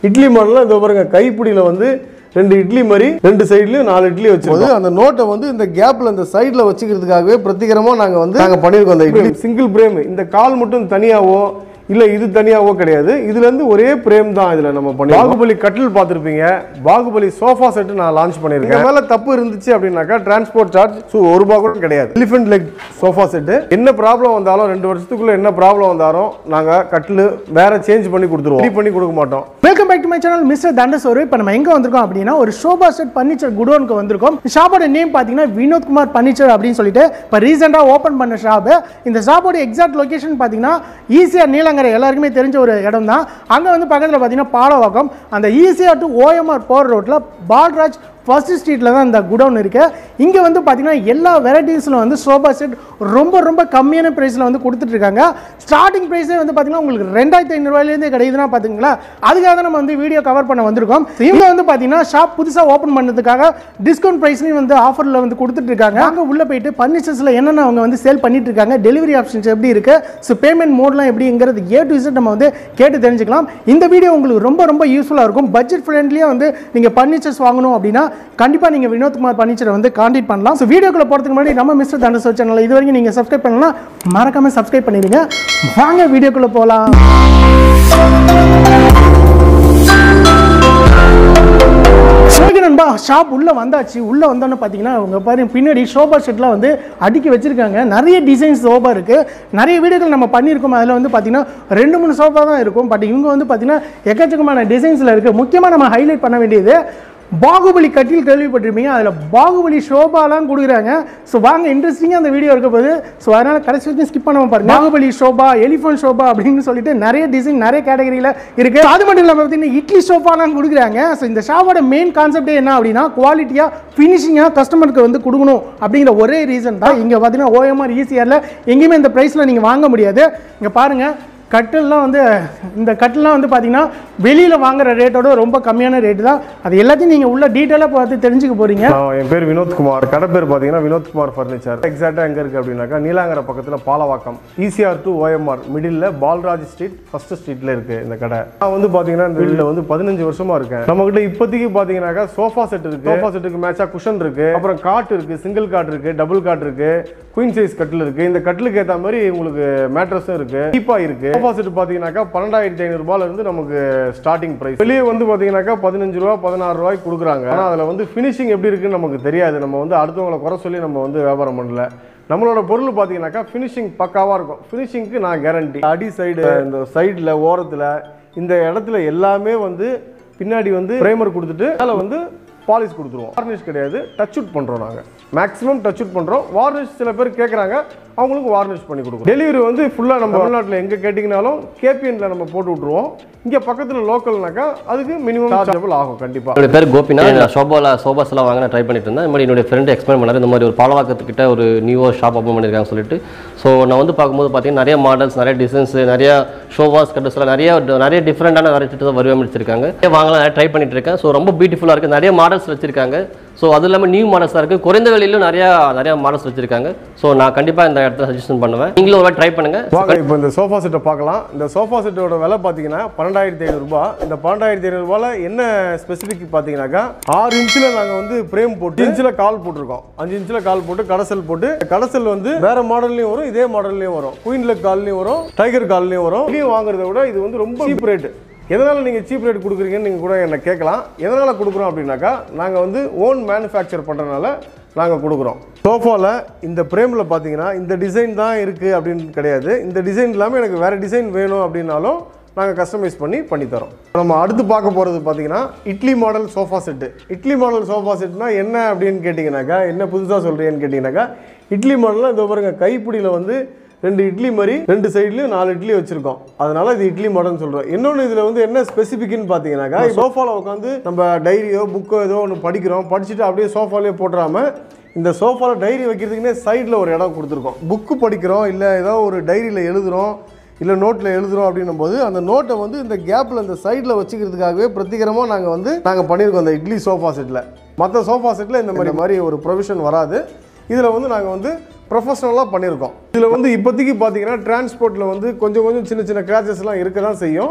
இட்லி மாடலில் இந்த பாருங்க கைப்பிடியில் வந்து ரெண்டு இட்லி மாதிரி ரெண்டு சைட்லயும் நாலு இட்லி வச்சிருக்கோம் அந்த நோட்டை வந்து இந்த கேப்ல இந்த சைடுல வச்சுக்கிறதுக்காகவே பிரத்திகரமா நாங்க வந்து நாங்க பண்ணியிருக்கோம் அந்த இட்லி சிங்கிள் பிரேம் இந்த கால் மட்டும் தனியாவோ இல்ல இது தனியாவோ கிடையாது இதுல இருந்து ஒரே பிரேம் தான் இதுல நம்ம பண்ணி பாகுபலி கட்டில் பார்த்திருப்பீங்க பாகுபலி சோஃபா செட் நான் லான்ச் பண்ணிருக்கேன் இதுக்கு மேல தப்பு இருந்துச்சு அப்படின்னாக்கா டிரான்ஸ்போர்ட் சார்ஜ் ஸோ ஒரு ரூபா கூட கிடையாது எலிஃபென்ட் லெக் சோஃபா செட்டு என்ன ப்ராப்ளம் வந்தாலும் ரெண்டு வருஷத்துக்குள்ள என்ன ப்ராப்ளம் வந்தாலும் நாங்க கட்டில் வேற சேஞ்ச் பண்ணி கொடுத்துருவோம் Free பண்ணி கொடுக்க மாட்டோம் welcome back to my channel mister Thandasoru இப்போ நம்ம எங்கே வந்திருக்கோம் அப்படின்னா ஒரு ஷோபா செட் பர்னிச்சர் குடோனுக்கு வந்திருக்கோம் ஷாப்போட நேம் பார்த்தீங்கன்னா வினோத்குமார் பர்னிச்சர் அப்படின்னு சொல்லிட்டு இப்போ ரீசெண்டாக ஓப்பன் பண்ண ஷாப்பு இந்த ஷாப்போட எக்ஸாக்ட் லொகேஷன் பார்த்தீங்கன்னா ஈஸியாக நீலங்கரை எல்லாருக்குமே தெரிஞ்ச ஒரு இடம் தான் அங்கே வந்து பக்கத்தில் பார்த்தீங்கன்னா பாலவாக்கம் அந்த ஈஸியாக டு ஓஎம்ஆர் போகிற ரோட்டில் பால்ராஜ் ஃபர்ஸ்ட் ஸ்ட்ரீட்டில் தான் இந்த குடோன் இருக்கு இங்கே வந்து பார்த்தீங்கன்னா எல்லா வெரைட்டிஸில் வந்து சோபா செட் ரொம்ப ரொம்ப கம்மியான ப்ரைஸில் வந்து கொடுத்துட்டு இருக்காங்க ஸ்டார்டிங் ப்ரைஸே வந்து பார்த்தீங்கன்னா உங்களுக்கு ரெண்டாயிரத்தி ஐநூறுவாயிலேருந்தே கிடைக்குதுன்னா பார்த்துங்களா அதுக்காக தான் நம்ம வந்து வீடியோ கவர் பண்ண வந்திருக்கோம் இவங்க வந்து பார்த்தீங்கன்னா ஷாப் புதுசாக ஓப்பன் பண்ணதுக்காக டிஸ்கவுண்ட் ப்ரைஸ்லையும் வந்து ஆஃபரில் வந்து கொடுத்துட்டு இருக்காங்க அங்கே உள்ளே போயிட்டு பர்னிச்சர்ஸில் என்னென்ன அவங்க வந்து சேல் பண்ணிட்டு இருக்காங்க டெலிவரி ஆப்ஷன்ஸ் எப்படி இருக்கு ஸோ பேமெண்ட் மோட்லாம் எப்படிங்கிறது ஏ டு இசட் நம்ம வந்து கேட்டு தெரிஞ்சுக்கலாம் இந்த வீடியோ உங்களுக்கு ரொம்ப ரொம்ப யூஸ்ஃபுல்லாக இருக்கும் பட்ஜெட் ஃப்ரெண்ட்லியாக வந்து நீங்கள் பர்னிச்சர்ஸ் வாங்கணும் அப்படின்னா கண்டிப்பாக நீங்கள் வினோத்குமார் பர்னிச்சரை வந்து காண்டாக்ட் பண்ணலாம் ஸோ வீடியோக்குள்ள போகிறதுக்கு முன்னாடி நம்ம மிஸ்டர் தண்டசோ சேனல் இது வரைக்கும் நீங்கள் சப்ஸ்கிரைப் பண்ணலாம் மறக்காமல் சப்ஸ்கிரைப் பண்ணிடுங்க வாங்க வீடியோக்குள்ளே போகலாம் ஓகே நண்பா ஷாப் உள்ளே வந்தாச்சு உள்ளே வந்தோன்னு பார்த்தீங்கன்னா உங்க பாருங்க பின்னாடி ஷோபா செட்லாம் வந்து அடுக்கி வச்சிருக்காங்க நிறைய டிசைன்ஸ் சோபா இருக்குது நிறைய வீடியோக்கள் நம்ம பண்ணியிருக்கோம் அதில் வந்து பார்த்தீங்கன்னா ரெண்டு மூணு சோபா தான் இருக்கும் பட் இவங்க வந்து பார்த்தீங்கன்னா எக்கச்சக்கமான டிசைன்ஸில் இருக்குது முக்கியமாக நம்ம ஹைலைட் பண்ண வேண்டியது பாகுபலி கட்டில் கேள்விப்பட்டிருப்பீங்க அதில் பாகுபலி ஷோபாலாம் கொடுக்குறாங்க ஸோ வாங்க இன்ட்ரெஸ்டிங்காக அந்த வீடியோ இருக்க போது ஸோ அதனால் கடைசி வரைக்கும் ஸ்கிப் பண்ணாம பாருங்க பாகுபலி ஷோபா எலிஃபண்ட் ஷோபா அப்படின்னு சொல்லிட்டு நிறைய டிசைன் நிறைய கேட்டகரியில் இருக்கு அது மட்டும் இல்லாமல் பார்த்தீங்கன்னா இட்லி ஷோபாலாம் கொடுக்குறாங்க ஸோ இந்த ஷாப்போட மெயின் கான்செப்டே என்ன அப்படின்னா குவாலிட்டியாக ஃபினிஷிங்காக கஸ்டமருக்கு வந்து கொடுக்கணும் அப்படிங்கிற ஒரே ரீசன் தான் இங்கே பார்த்தீங்கன்னா ஓஎம்ஆர் ஈஸியாரில் எங்கேயுமே இந்த ப்ரைஸில் நீங்கள் வாங்க முடியாது இங்கே பாருங்கள் கட்டில்லாம் வந்து இந்த கட்டில்லாம் வந்து பார்த்தீங்கன்னா வெளியில் வாங்குற ரேட்டோட ரொம்ப கம்மியான ரேட்டு தான் அது எல்லாத்தையும் நீங்கள் உள்ள டீட்டெயிலாக பார்த்து தெரிஞ்சுக்க போகிறீங்க நான் என் பேர் வினோத்குமார் கடை பேர் பார்த்தீங்கன்னா வினோத்குமார் ஃபர்னிச்சர் எக்ஸாக்டாக எங்கே இருக்குது அப்படின்னாக்கா நீலாங்கரை பக்கத்தில் Palavakkam ECR to OMR middle Balraj street first ஸ்ட்ரீட்டில் இருக்குது இந்த கடை நான் வந்து பார்த்தீங்கன்னா இந்த வீட்டில் வந்து பதினஞ்சு வருஷமாக இருக்கேன் நம்மகிட்ட இப்போதைக்கு பார்த்தீங்கன்னாக்கா சோஃபா செட் இருக்குது சோஃபா செட்டுக்கு மேட்சாக குஷன் இருக்குது அப்புறம் காட் இருக்குது சிங்கிள் காட் இருக்குது டபுள் காட் இருக்குது குயின் சைஸ் கட்டில் இருக்குது இந்த கட்டிலுக்கு ஏற்ற மாதிரி உங்களுக்கு மேட்ரஸும் இருக்குது டீப்பாக இருக்குது சோஃபா செட் பார்த்தீங்கன்னாக்கா பன்னெண்டாயிரத்தி ஐநூறுபால இருந்து நமக்கு ஸ்டார்டிங் பிரைஸ் வெளியே வந்து பார்த்தீங்கன்னாக்கா பதினஞ்சு ரூபா பதினாறு ரூபாய்க்கு கொடுக்குறாங்க ஆனால் அதில் வந்து ஃபினிஷிங் எப்படி இருக்குன்னு நமக்கு தெரியாது நம்ம வந்து அடுத்தவங்களை குறை சொல்லி நம்ம வந்து வியாபாரம் பண்ணல நம்மளோட பொருள் பார்த்தீங்கன்னாக்கா ஃபினிஷிங் பக்காவாக இருக்கும் ஃபினிஷிங்க்கு நான் கேரண்டி அடி சைடு இந்த சைடில் ஓரத்தில் இந்த இடத்துல எல்லாமே வந்து பின்னாடி வந்து ப்ரைமர் கொடுத்துட்டு அதில் வந்து பாலிஷ் கொடுத்துருவோம் வார்னிஷ் கிடையாது டச் அவுட் பண்ணுறோம் நாங்கள் மேக்ஸிமம் டச் அவுட் பண்ணுறோம் வார்னிஷ் சில பேர் கேட்குறாங்க அவங்களுக்கு வார்னிஷ் பண்ணி கொடுக்குறோம் டெலிவரி வந்து ஃபுல்லாக நம்ம தமிழ்நாட்டில் எங்கே கேட்டிங்கனாலும் கேபிஎன்ல நம்ம போட்டு விட்ருவோம் இங்கே பக்கத்தில் லோக்கல்னாக்கா அதுக்கு மினிமம் சார்ஜபிள் ஆகும் கண்டிப்பாக என்னுடைய பேர் கோபிநாத் நான் ஷோபால சோபாஸ் எல்லாம் வாங்க நான் ட்ரை பண்ணிட்டு இருந்தேன் இந்த மாதிரி என்னுடைய ஃப்ரெண்ட் எக்ஸ்பிளைன் பண்ணாரு இந்த மாதிரி ஒரு பாலவாக்கத்துக்கிட்ட ஒரு நியூவோ ஷாப் ஓப்பன் பண்ணியிருக்காங்க சொல்லிட்டு ஸோ நான் வந்து பார்க்கும்போது பார்த்தீங்கன்னா நிறைய மாடல்ஸ் நிறைய டிசைன்ஸ் நிறைய ஷோவாஸ் கட்டஸ்லாம் நிறைய நிறைய டிஃப்ரெண்டான வெரைட்டி தான் வடிவமைச்சிருக்காங்க வாங்கலாம் நிறைய ட்ரை பண்ணிட்டு இருக்கேன் ஸோ ரொம்ப பியூட்டிஃபுல்லாக இருக்குது நிறைய மாடல்ஸ் வச்சிருக்காங்க ஸோ அது இல்லாமல் நியூ மாடல்ஸாக இருக்குது குறைந்த விலையிலும் நிறைய நிறைய மாடல்ஸ் வச்சிருக்காங்க ஸோ நான் கண்டிப்பாக இந்த இடத்துல சஜஷன் பண்ணுவேன் நீங்களும் ஒரு ட்ரை பண்ணுங்க வாங்க இப்போ இந்த சோஃபா செட்டை பார்க்கலாம் இந்த சோஃபா செட்டோட விலை பார்த்தீங்கன்னா பன்னெண்டாயிரத்தி ஐநூறுரூபா இந்த பன்னெண்டாயிரத்தி ஐநூறுரூபால என்ன ஸ்பெசிஃபிக் பார்த்தீங்கன்னாக்கா ஆறு இன்ச்சில் நாங்கள் வந்து பிரேம் போட்டு இன்ச்சில் கால் போட்டிருக்கோம் அஞ்சு இன்ச்சில் கால் போட்டு கடைசல் போட்டு கடைசல் வந்து வேற மாடல்லையும் வரும் இதே மாடல்லையும் வரும் குயின் லெக் கால்லையும் வரும் டைகர் கால்லையும் வரும் இதையும் வாங்குறத விட இது வந்து ரொம்ப சீப் ரேட்டு எதனால் நீங்கள் சீப் ரேட் கொடுக்குறீங்கன்னு நீங்கள் கூட என்ன கேட்கலாம் எதனால் கொடுக்குறோம் அப்படின்னாக்கா நாங்கள் வந்து ஓன் மேனுஃபேக்சர் பண்ணுறதுனால நாங்கள் கொடுக்குறோம் சோஃபாவில் இந்த பிரேமில் பார்த்தீங்கன்னா இந்த டிசைன் தான் இருக்குது அப்படின்னு கிடையாது இந்த டிசைன் இல்லாமல் எனக்கு வேறு டிசைன் வேணும் அப்படின்னாலும் நாங்கள் கஸ்டமைஸ் பண்ணி பண்ணித்தரோம் நம்ம அடுத்து பார்க்க போகிறது பார்த்தீங்கன்னா idli model sofa set idli model sofa செட்னா என்ன அப்படின்னு கேட்டிங்கனாக்கா என்ன புதுசாக சொல்கிறீங்கன்னு கேட்டிங்கனாக்கா இட்லி மாடலில் இந்த பாருங்க கைப்பிடியில் வந்து ரெண்டு இட்லி மாதிரி ரெண்டு சைட்லயும் நாலு இட்லி வச்சிருக்கோம் அதனால இது இட்லி மாடல்னு சொல்றோம் இன்னொன்று இதுல வந்து என்ன ஸ்பெசிஃபிக்னு பார்த்தீங்கன்னாக்கா சோஃபால உட்காந்து நம்ம டைரியோ புக்கோ ஏதோ ஒன்று படிக்கிறோம் படிச்சுட்டு அப்படியே சோஃபாலே போட்டுறாம இந்த சோஃபால டைரி வைக்கிறதுக்குன்னே சைடில் ஒரு இடம் கொடுத்துருக்கோம் புக்கு படிக்கிறோம் இல்லை ஏதோ ஒரு டைரியில் எழுதுறோம் இல்லை நோட்டில் எழுதுறோம் அப்படின்னும் போது அந்த நோட்டை வந்து இந்த கேப்பில் இந்த சைடில் வச்சுக்கிறதுக்காகவே பிரத்திகரமாக நாங்கள் வந்து நாங்கள் பண்ணியிருக்கோம் அந்த இட்லி சோஃபா செட்டில் மற்ற சோஃபா செட்டில் இந்த மாதிரி மாதிரி ஒரு ப்ரொவிஷன் வராது இதில் வந்து நாங்கள் வந்து ப்ரொஃபஷனலாக பண்ணியிருக்கோம் இதில் வந்து இப்போதைக்கு பார்த்தீங்கன்னா டிரான்ஸ்போர்ட்டில் வந்து கொஞ்சம் கொஞ்சம் சின்ன சின்ன கிராச்சஸ்லாம் இருக்க தான் செய்யும்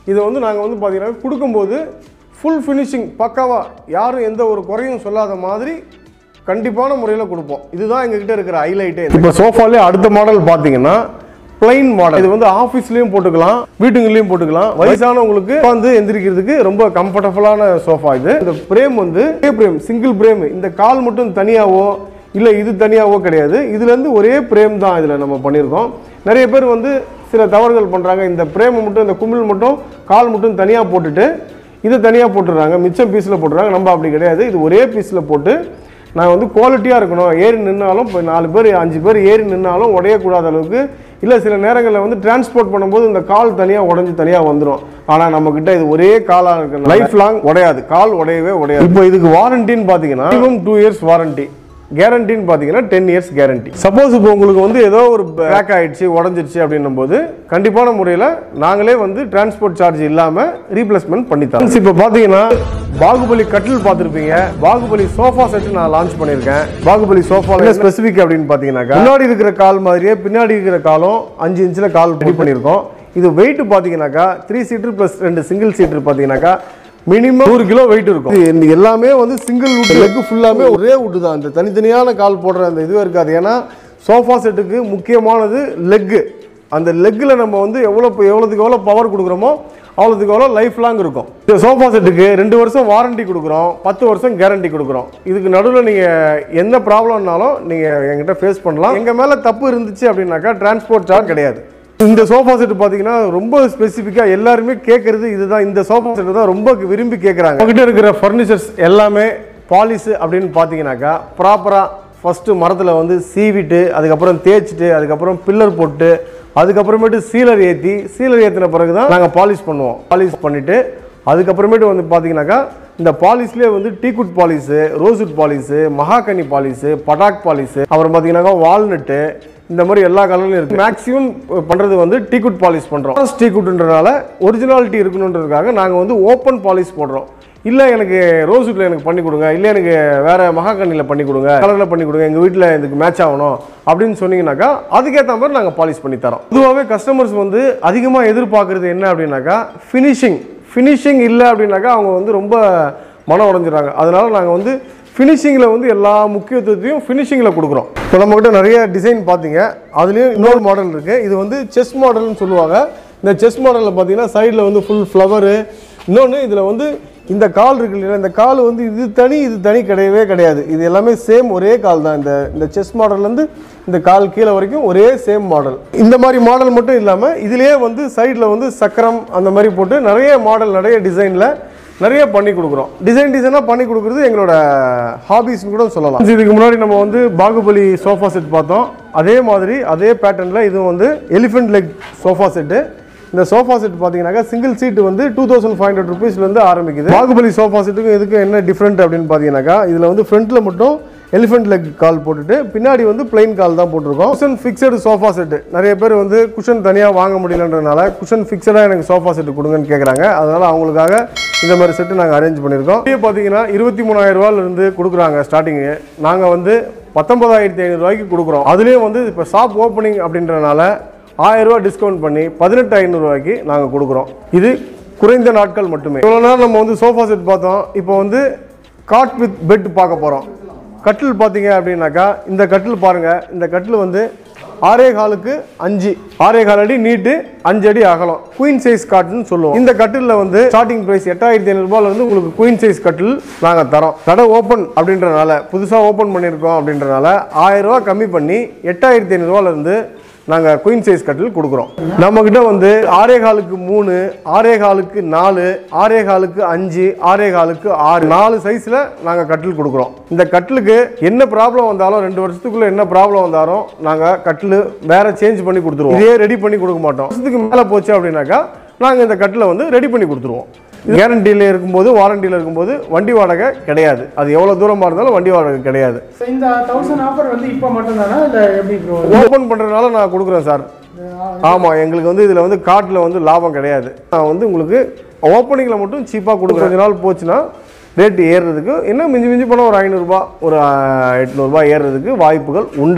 இதை வந்து நாங்கள் வந்து பார்த்தீங்கன்னா கொடுக்கும்போது ஃபுல் ஃபினிஷிங் பக்காவாக யாரும் எந்த ஒரு குறையும் சொல்லாத மாதிரி கண்டிப்பான முறையில் கொடுப்போம் இதுதான் எங்ககிட்ட இருக்கிற ஹைலைட்டே இப்போ சோஃபாலே அடுத்த மாடல் பார்த்தீங்கன்னா பிளைன் மாடல் இது வந்து ஆஃபீஸ்லேயும் போட்டுக்கலாம் வீட்டுங்களையும் போட்டுக்கலாம் வயசானவங்களுக்கு வந்து எந்திரிக்கிறதுக்கு ரொம்ப கம்ஃபர்டபுளான சோஃபா இது இந்த பிரேம் வந்து பிரேம் சிங்கிள் பிரேம் இந்த கால் மட்டும் தனியாவோ இல்லை இது தனியாவோ கிடையாது இதுலேருந்து ஒரே பிரேம் தான் இதில் நம்ம பண்ணியிருக்கோம் நிறைய பேர் வந்து சில தவறுகள் பண்ணுறாங்க இந்த பிரேமை மட்டும் இந்த குமிழ் மட்டும் கால் மட்டும் தனியாக போட்டுட்டு இதை தனியாக போட்டுடுறாங்க மிச்சம் பீஸில் போட்டுறாங்க நம்ம அப்படி கிடையாது இது ஒரே பீஸில் போட்டு நான் வந்து குவாலிட்டியாக இருக்கணும் ஏறி நின்னாலும் இப்போ நாலு பேர் அஞ்சு பேர் ஏறி நின்னாலும் உடையக்கூடாத அளவுக்கு இல்லை சில நேரங்களில் வந்து டிரான்ஸ்போர்ட் பண்ணும்போது இந்த கால் தனியாக உடஞ்சி தனியாக வந்துடும் ஆனால் நம்மக்கிட்ட இது ஒரே காலாக இருக்கு லைஃப் லாங் உடையாது கால் உடையவே உடையாது இப்போ இதுக்கு வாரண்டின்னு பார்த்தீங்கன்னா மினிமம் டூ இயர்ஸ் வாரண்டி கேரண்டின்னு பார்த்தீங்கன்னா டென் இயர்ஸ் கேரண்டி சப்போஸ் இப்போ உங்களுக்கு வந்து ஏதோ ஒரு பேக் ஆயிடுச்சு உடஞ்சிருச்சு அப்படின்னும் போது கண்டிப்பான முறையில் நாங்களே வந்து டிரான்ஸ்போர்ட் சார்ஜ் இல்லாமல் ரீப்ளேஸ்மெண்ட் பண்ணி தரோம் இப்போ பார்த்தீங்கன்னா பாகுபலி கட்டில் பார்த்துருப்பீங்க பாகுபலி சோஃபா செட் நான் லான்ச் பண்ணியிருக்கேன் பாகுபலி சோஃபா ஸ்பெசிஃபிக் அப்படின்னு பார்த்தீங்கன்னா முன்னாடி இருக்கிற கால் மாதிரியே பின்னாடி இருக்கிற காலும் அஞ்சு இன்ச்சில் கால் ரெடி பண்ணியிருக்கோம் இது வெயிட் பார்த்தீங்கன்னாக்கா த்ரீ சீட்டர் ப்ளஸ் ரெண்டு சிங்கிள் சீட்டர் பார்த்தீங்கன்னாக்கா மினிமம் நூறு கிலோ வெயிட் இருக்கும் இது இந்த எல்லாமே வந்து சிங்கிள் வுட் லெக் ஃபுல்லாமே ஒரே வுட் தான் இந்த தனித்தனியான கால் போடுற அந்த இதுவே இருக்காது ஏன்னா சோஃபா செட்டுக்கு முக்கியமானது லெக்கு அந்த லெக்கில் நம்ம வந்து எவ்வளோ எவ்வளோத்துக்கு எவ்வளோ பவர் கொடுக்குறோமோ அவ்வளோத்துக்கு எவ்வளோ லைஃப் லாங் இருக்கும் இந்த சோஃபா செட்டுக்கு ரெண்டு வருஷம் வாரண்டி கொடுக்குறோம் பத்து வருஷம் கேரண்டி கொடுக்குறோம் இதுக்கு நடுவில் நீங்கள் எந்த ப்ராப்ளம்னாலும் நீங்கள் எங்கிட்ட ஃபேஸ் பண்ணலாம் எங்கள் மேலே தப்பு இருந்துச்சு அப்படின்னாக்கா டிரான்ஸ்போர்ட் சார்ஜ் கிடையாது இந்த சோஃபா செட் பார்த்தீங்கன்னா ரொம்ப ஸ்பெசிஃபிக்காக எல்லாருமே கேட்குறது இதுதான் இந்த சோஃபா செட் தான் ரொம்ப விரும்பி கேட்குறாங்க உங்ககிட்ட இருக்கிற ஃபர்னிச்சர்ஸ் எல்லாமே பாலிஷ் அப்படின்னு பார்த்தீங்கன்னாக்கா ப்ராப்பராக ஃபஸ்ட்டு மரத்தில் வந்து சீவிட்டு அதுக்கப்புறம் தேய்ச்சிட்டு அதுக்கப்புறம் பில்லர் போட்டு அதுக்கப்புறமேட்டு சீலர் ஏற்றி சீலர் ஏற்றின பிறகு தான் நாங்கள் பாலிஷ் பண்ணுவோம் பாலிஷ் பண்ணிவிட்டு அதுக்கப்புறமேட்டு வந்து பார்த்தீங்கன்னாக்கா இந்த பாலிஷ்லேயே வந்து teakwood polish rosewood polish mahogany polish பட்டாக் பாலிஷு அப்புறம் பார்த்தீங்கன்னாக்கா வால்நட்டு இந்த மாதிரி எல்லா கலர்லையும் இருக்கு மேக்ஸிமம் பண்ணுறது வந்து டீக்குட் பாலிஷ் பண்ணுறோம் டீக்குட்ன்றனால ஒரிஜினாலிட்டி இருக்கணுன்றதுக்காக நாங்கள் வந்து ஓப்பன் பாலிஷ் போடுறோம் இல்லை எனக்கு ரோஸ்வுட்டில் எனக்கு பண்ணி கொடுங்க இல்லை எனக்கு வேற மகாகனியில் பண்ணி கொடுங்க கலரில் பண்ணி கொடுங்க எங்கள் வீட்டில் இதுக்கு மேட்ச் ஆகணும் அப்படின்னு சொன்னீங்கன்னாக்கா அதுக்கேற்ற மாதிரி நாங்கள் பாலிஷ் பண்ணி தரோம் பொதுவாகவே கஸ்டமர்ஸ் வந்து அதிகமாக எதிர்பார்க்குறது என்ன அப்படின்னாக்கா ஃபினிஷிங் ஃபினிஷிங் இல்லை அப்படின்னாக்கா அவங்க வந்து ரொம்ப மனம் உடைஞ்சிடுறாங்க அதனால நாங்கள் வந்து ஃபினிஷிங்கில் வந்து எல்லா முக்கியத்துவத்தையும் ஃபினிஷிங்கில் கொடுக்குறோம் இப்போ நம்மக்கிட்ட நிறைய டிசைன் பார்த்தீங்க அதுலேயும் இன்னொரு மாடல் இருக்குது இது வந்து செஸ் மாடல்னு சொல்லுவாங்க இந்த செஸ் மாடலில் பார்த்தீங்கன்னா சைடில் வந்து ஃபுல் ஃப்ளவரு இன்னொன்று இதில் வந்து இந்த கால் இருக்கு இல்லையா இந்த கால் வந்து இது தனி இது தனி கிடையவே கிடையாது இது எல்லாமே சேம் ஒரே கால் தான் இந்த இந்த செஸ் மாடல்லேருந்து இந்த கால் கீழே வரைக்கும் ஒரே சேம் மாடல் இந்த மாதிரி மாடல் மட்டும் இல்லாமல் இதுலேயே வந்து சைடில் வந்து சக்கரம் அந்த மாதிரி போட்டு நிறைய மாடல் நிறைய டிசைனில் நிறைய பண்ணி கொடுக்குறோம் டிசைன் டிசைனாக பண்ணி கொடுக்குறது எங்களோட ஹாபிஸ்னு கூட சொல்லலாம் இதுக்கு முன்னாடி நம்ம வந்து பாகுபலி சோஃபா செட் பார்த்தோம் அதே மாதிரி அதே பேட்டர்னில் இதுவும் வந்து எலிஃபென்ட் லெக் சோஃபா செட்டு இந்த சோஃபா செட் பார்த்தீங்கன்னாக்கா சிங்கிள் சீட் வந்து டூ தௌசண்ட் ஃபைவ் ஹண்ட்ரட் ருபீஸ்லேருந்து ஆரம்பிக்குது பாகுபலி சோஃபா செட்டுக்கும் இதுக்கும் என்ன டிஃப்ரெண்ட் அப்படின்னு பார்த்தீங்கன்னாக்கா இதில் வந்து ஃப்ரண்ட்டில் மட்டும் எலிஃபென்ட் லெக் கால் போட்டுட்டு பின்னாடி வந்து பிளைன் கால் தான் போட்டிருக்கோம் குஷன் ஃபிக்ஸடு சோஃபா செட்டு நிறைய பேர் வந்து குஷன் தனியாக வாங்க முடியலன்றனால குஷன் ஃபிக்ஸடாக எனக்கு சோஃபா செட்டு கொடுங்கன்னு கேட்குறாங்க அதனால் அவங்களுக்காக இந்த மாதிரி செட்டு நாங்கள் அரேஞ்ச் பண்ணியிருக்கோம் இதே பார்த்தீங்கன்னா இருபத்தி மூணாயிரம் ரூபாயிலிருந்து கொடுக்குறாங்க ஸ்டார்டிங்கு நாங்கள் வந்து பத்தொன்பதாயிரத்தி ஐநூறுரூவாய்க்கு கொடுக்குறோம் அதுலேயும் வந்து இப்போ ஷாப் ஓப்பனிங் அப்படின்றனால ஆயிரம் ரூபாய் டிஸ்கவுண்ட் பண்ணி பதினெட்டு ஐநூறுரூவாய்க்கு நாங்கள் கொடுக்குறோம் இது குறைந்த நாட்கள் மட்டுமே இவ்வளோ நேரம் நம்ம வந்து சோஃபா செட் பார்த்தோம் இப்போ வந்து காட் வித் பெட் பார்க்க போகிறோம் கட்டில் பார்த்தீங்க அப்படின்னாக்கா இந்த கட்டில் பாருங்கள் இந்த கட்டில் வந்து ஆறே காலுக்கு அஞ்சு ஆறே கால் அடி நீட்டு அஞ்சு அடி அகலம் குயின் சைஸ் காட்டுன்னு சொல்லுவோம் இந்த கட்டிலில் வந்து ஸ்டார்டிங் ப்ரைஸ் எட்டாயிரத்தி ஐநூறுபால இருந்து உங்களுக்கு குயின் சைஸ் கட்டில் நாங்கள் தரோம் கடை ஓப்பன் அப்படின்றனால புதுசாக ஓப்பன் பண்ணியிருக்கோம் அப்படின்றனால ஆயிரம் ரூபாய் கம்மி பண்ணி எட்டாயிரத்தி ஐநூறுபால இருந்து நாங்கள் குயின் சைஸ் கட்டில் கொடுக்குறோம் நம்மக்கிட்ட வந்து ஆறே காலுக்கு மூணு ஆறே காலுக்கு நாலு ஆறே காலுக்கு அஞ்சு ஆறே காலுக்கு ஆறு நாலு சைஸில் நாங்கள் கட்டில் கொடுக்குறோம் இந்த கட்டிலுக்கு என்ன ப்ராப்ளம் வந்தாலும் ரெண்டு வருஷத்துக்குள்ளே என்ன ப்ராப்ளம் வந்தாலும் நாங்கள் கட்டில் வேற சேஞ்ச் பண்ணி கொடுத்துருவோம் இதே ரெடி பண்ணி கொடுக்க மாட்டோம் வருஷத்துக்கு மேலே போச்சு அப்படின்னாக்கா நாங்கள் இந்த கட்டிலை வந்து ரெடி பண்ணி கொடுத்துருவோம் கேரண்டியில் இருக்கும்போது வாரண்டியில் இருக்கும்போது வண்டி வாடகை கிடையாது அது எவ்வளோ தூரமாக இருந்தாலும் வண்டி வாடகை கிடையாது So, இந்த தௌசண்ட் ஆஃபர் வந்து இப்போ மட்டும் தானா இல்லை எப்படி ப்ரோ ஓப்பன் பண்ணுறதுனால நான் கொடுக்குறேன் சார் ஆமாம் எங்களுக்கு வந்து இதில் வந்து காட்டில் வந்து லாபம் கிடையாது நான் வந்து உங்களுக்கு ஓப்பனிங்கில் மட்டும் சீப்பாக கொடுக்குறேன் கொஞ்ச நாள் போச்சுன்னா ரேட்டு ஏறுறதுக்கு இன்னும் மிஞ்சி மிஞ்சி போனால் ஒரு ஐநூறுரூபா ஒரு ஆஹ், எட்நூறுபா ஏறுறதுக்கு வாய்ப்புகள் உண்டு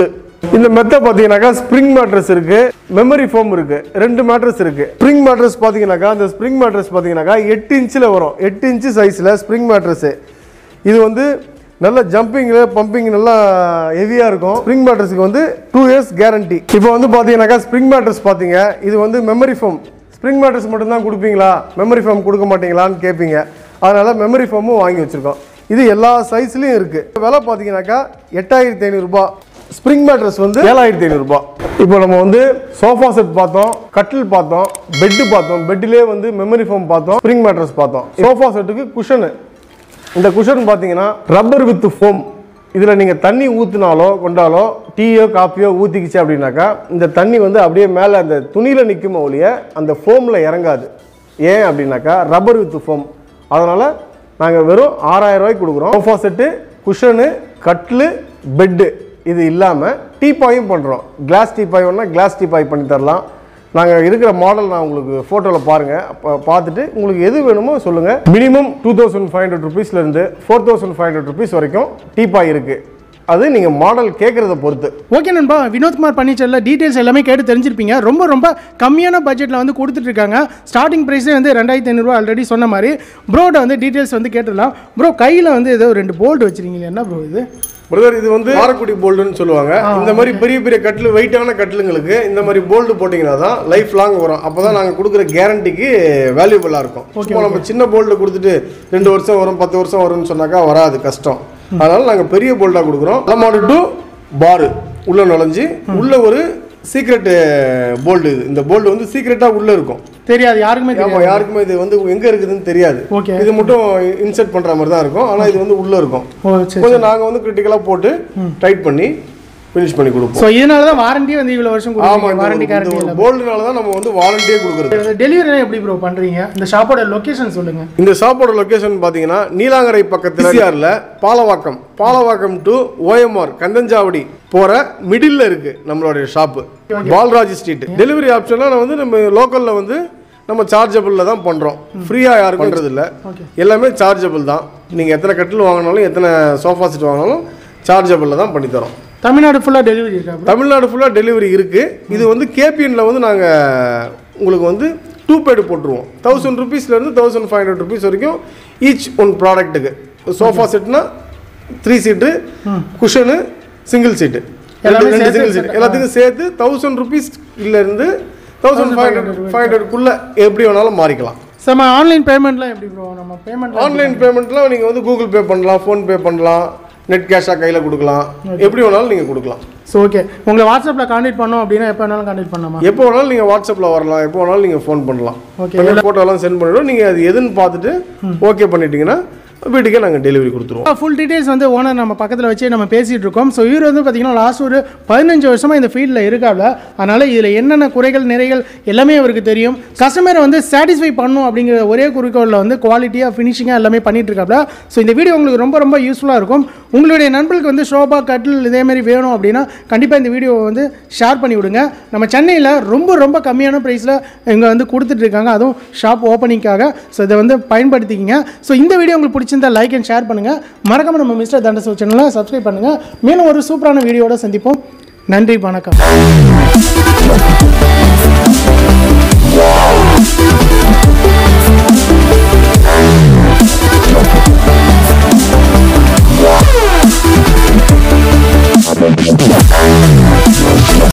இந்த மெத்த பார்த்தீங்கன்னாக்கா ஸ்ப்ரிங் மேட்ரஸ் இருக்கு மெமரி ஃபோம் இருக்கு ரெண்டு மேட்ரஸ் இருக்கு ஸ்ப்ரிங் மேட்ரஸ் பார்த்தீங்கன்னாக்கா அந்த ஸ்ப்ரிங் மேட்ரஸ் பார்த்தீங்கன்னாக்கா எட்டு இன்ச்சில் வரும் எட்டு இன்ச்சு சைஸில் ஸ்ப்ரிங் மேட்ரஸ் இது வந்து நல்ல ஜம்பிங்கில் பம்பிங் நல்லா ஹெவியாக இருக்கும் ஸ்ப்ரிங் மேட்ரஸுக்கு வந்து டூ இயர்ஸ் கேரண்டி இப்போ வந்து பார்த்தீங்கன்னாக்கா ஸ்ப்ரிங் மேட்ரஸ் பார்த்தீங்க இது வந்து மெமரி ஃபோம் ஸ்ப்ரிங் மேட்ரஸ் மட்டும்தான் கொடுப்பீங்களா மெமரி ஃபோம் கொடுக்க மாட்டீங்களான்னு கேட்பீங்க அதனால் மெமரி ஃபோமும் வாங்கி வச்சுருக்கோம் இது எல்லா சைஸ்லையும் இருக்குது விலை பார்த்தீங்கன்னாக்கா எட்டாயிரத்தி ஐநூறுரூபா ஸ்ப்ரிங் மேட்ரஸ் வந்து ஏழாயிரத்தி ஐநூறுரூபா இப்போ நம்ம வந்து சோஃபா செட் பார்த்தோம் கட்டில் பார்த்தோம் பெட்டு பார்த்தோம் பெட்டிலே வந்து மெமரி ஃபோம் பார்த்தோம் ஸ்ப்ரிங் மேட்ரஸ் பார்த்தோம் சோஃபா செட்டுக்கு குஷனு இந்த குஷன் பார்த்தீங்கன்னா ரப்பர் வித் ஃபோம் இதில் நீங்கள் தண்ணி ஊற்றினாலோ கொண்டாலோ டீயோ காப்பியோ ஊற்றிக்கிச்சு அப்படின்னாக்கா இந்த தண்ணி வந்து அப்படியே மேலே அந்த துணியில் நிற்குமோ ஒழிய அந்த ஃபோமில் இறங்காது ஏன் அப்படின்னாக்கா ரப்பர் வித் ஃபோம் அதனால் நாங்கள் வெறும் ஆறாயிரம் ரூபாய்க்கு கொடுக்குறோம் சோஃபா செட்டு குஷனு கட்லு பெட்டு இது இல்லாமல் டீப்பாயும் பண்ணுறோம் கிளாஸ் டீப்பாய் வேணால் கிளாஸ் டீப்பாய் பண்ணி தரலாம் நாங்கள் இருக்கிற மாடல் நான் உங்களுக்கு ஃபோட்டோவில் பாருங்கள் அப்போ பார்த்துட்டு உங்களுக்கு எது வேணுமோ சொல்லுங்கள் minimum two thousand five hundred ருபீஸ்லேருந்து four thousand five hundred rupees வரைக்கும் டீப்பாய் இருக்குது அது நீங்கள் மாடல் கேட்குறத பொறுத்து ஓகே நண்பா வினோத்குமார் பன்னீர்செல்ல டீட்டெயில்ஸ் எல்லாமே கேட்டு தெரிஞ்சிருப்பீங்க ரொம்ப ரொம்ப கம்மியான பட்ஜெட்டில் வந்து கொடுத்துட்டு இருக்காங்க ஸ்டார்டிங் ப்ரைஸே வந்து ரெண்டாயிரத்தி ஐநூறுரூவா ஆல்ரெடி சொன்ன மாதிரி ப்ரோட வந்து டீட்டெயில்ஸ் வந்து கேட்டுடலாம் ப்ரோ கையில் வந்து ஏதோ ரெண்டு போல்ட் வச்சிருக்கீங்க என்ன ப்ரோ இது பிரதர் இது வந்து காரக்குடி போல்டுன்னு சொல்லுவாங்க இந்த மாதிரி பெரிய பெரிய கட்டில் வெயிட்டான கட்டிலுங்களுக்கு இந்த மாதிரி போல்டு போட்டிங்கன்னா தான் லைஃப் லாங் வரும் அப்போ தான் நாங்கள் கொடுக்குற கேரண்டிக்கு வேல்யூபுளாக இருக்கும் சும்மா நம்ம சின்ன போல்டு கொடுத்துட்டு ரெண்டு வருஷம் வரும் பத்து வருஷம் வரும்னு சொன்னாக்கா வராது கஷ்டம் அதனால நாங்கள் பெரிய போல்டாக கொடுக்குறோம் அலமாடு டு பாரு உள்ள நுழைஞ்சு உள்ள ஒரு சீக்ரெட் போல்டு இது இந்த போல்டு வந்து சீக்ரெட்டாக உள்ள இருக்கும் தெரியாது யாருக்குமே ஆமா தெரியாது யாருக்குமே இது வந்து எங்க இருக்குதுன்னு தெரியாது Okay. இது மட்டும் இன்செர்ட் பண்ற மாதிரி தான் இருக்கும் ஆனா இது வந்து உள்ள இருக்கும் ஓ சரி கொஞ்சம் நாங்க வந்து கிரிட்டிக்கலா போட்டு டைட் பண்ணி ஃபினிஷ் பண்ணி கொடுப்போம் ஸோ இதனால தான் வாரண்டி வந்து இவ்வளோ வருஷம் ஆமா கொடுக்குறீங்க வாரண்டி இந்த கேரண்டி ஒரு எல்லாம் போல்டுனால தான் நம்ம வந்து வாரண்டியே கொடுக்குறது டெலிவரி எப்படி ப்ரோ பண்ணுறீங்க இந்த ஷாப்போட லொக்கேஷன் சொல்லுங்கள் இந்த ஷாப்போட லொகேஷன் பாத்தீங்கன்னா நீலாங்கரை பக்கத்துல சிஆர்ல பாலவாக்கம் பாலவாக்கம் டு ஓஎம்ஆர் கந்தஞ்சாவடி போற மிடில்ல இருக்கு நம்மளுடைய ஷாப்பு பால்ராஜ் ஸ்ட்ரீட் டெலிவரி ஆப்ஷன்லாம் வந்து நம்ம லோக்கல்ல வந்து நம்ம சார்ஜபிளில் தான் பண்ணுறோம் ஃப்ரீயாக யாரும் பண்ணுறது இல்லை எல்லாமே சார்ஜபிள் தான் நீங்கள் எத்தனை கட்டில் வாங்கினாலும் எத்தனை சோஃபா செட் வாங்கினாலும் சார்ஜபிளில் தான் பண்ணி தரோம் தமிழ்நாடு ஃபுல்லாக டெலிவரி இருக்கா bro? தமிழ்நாடு ஃபுல்லாக டெலிவரி இருக்குது இது வந்து கேபிஎன்ல வந்து நாங்கள் உங்களுக்கு வந்து டூ பேடு போட்டுருவோம் தௌசண்ட் ருபீஸ்லேருந்து தௌசண்ட் ஃபைவ் ஹண்ட்ரட் ருபீஸ் வரைக்கும் ஈச் ஒன் ப்ராடக்ட்டுக்கு சோஃபா செட்னா three seat cushion single seat எல்லாமே ரெண்டு சேர்த்து சிங்கிள் சீட் எல்லாத்துக்கும் சேர்த்து தௌசண்ட் ருபீஸ்லேருந்து தௌசண்ட் ஃபைவ் ஹண்ட்ரட் ஃபைவ் ஹண்ட்ரட்குள்ளே எப்படி வேணாலும் மாறிக்கலாம் சார் நம்ம ஆன்லைன் பேமெண்ட்லாம் எப்படி ப்ரோ நம்ம பேமெண்ட் ஆன்லைன் பேமெண்ட்லாம் நீங்கள் வந்து கூகுள் பே பண்ணலாம் ஃபோன்பே பண்ணலாம் நெட் கேஷாக கையில் கொடுக்கலாம் எப்படி வேணாலும் நீங்கள் கொடுக்கலாம் ஸோ ஓகே உங்களை வாட்ஸ்அப்பில் கான்டாக்ட் பண்ணோம் அப்படின்னா எப்போ வேணாலும் கான்டாக்ட் பண்ணலாமா எப்போ வேணாலும் நீங்கள் வாட்ஸ்அப்பில் வரலாம் எப்போ வேணாலும் நீங்கள் ஃபோன் பண்ணலாம் Okay. ஓகே ஃபோட்டோலாம் சென்ட் பண்ணிவிடும் நீங்கள் அது எதுன்னு பார்த்துட்டு ஓகே பண்ணிட்டீங்கன்னா வீட்டுக்கே நாங்கள் டெலிவரி கொடுத்துருவோம் ஃபுல் டீடைல்ஸ் வந்து ஓனர் நம்ம பக்கத்தில் வச்சு நம்ம பேசிகிட்டு இருக்கோம் ஸோ இவர் வந்து பார்த்தீங்கன்னா லாஸ்ட் ஒரு பதினஞ்சு வருஷமாக இந்த ஃபீல்டில் இருக்காப்ல அதனால் இதில் என்னென்ன குறைகள் நிறைகள் எல்லாமே அவருக்கு தெரியும் கஸ்டமரை வந்து சாட்டிஸ்ஃபை பண்ணும் அப்படிங்கிற ஒரே குறிக்கோளில் வந்து குவாலிட்டியாக ஃபினிஷிங்காக எல்லாமே பண்ணிட்டு இருக்காப்ல ஸோ இந்த வீடியோ உங்களுக்கு ரொம்ப ரொம்ப யூஸ்ஃபுல்லாக இருக்கும் உங்களுடைய நண்பர்களுக்கு வந்து ஷோபா கட்டில் இதேமாரி வேணும் அப்படின்னா கண்டிப்பாக இந்த வீடியோவை வந்து ஷேர் பண்ணி விடுங்க நம்ம சென்னையில் ரொம்ப ரொம்ப கம்மியான ப்ரைஸில் இங்கே வந்து கொடுத்துட்டு இருக்காங்க அதுவும் ஷாப் ஓப்பனிங்காக ஸோ இதை வந்து பயன்படுத்திக்கிங்க ஸோ இந்த வீடியோ உங்களுக்கு பிடிச்சிருந்தா லைக் அண்ட் ஷேர் பண்ணுங்கள் மறக்காம நம்ம மிஸ்டர் தண்டசோ சேனலை சப்ஸ்கிரைப் பண்ணுங்கள் மேலும் ஒரு சூப்பரான வீடியோவோட சந்திப்போம் நன்றி வணக்கம்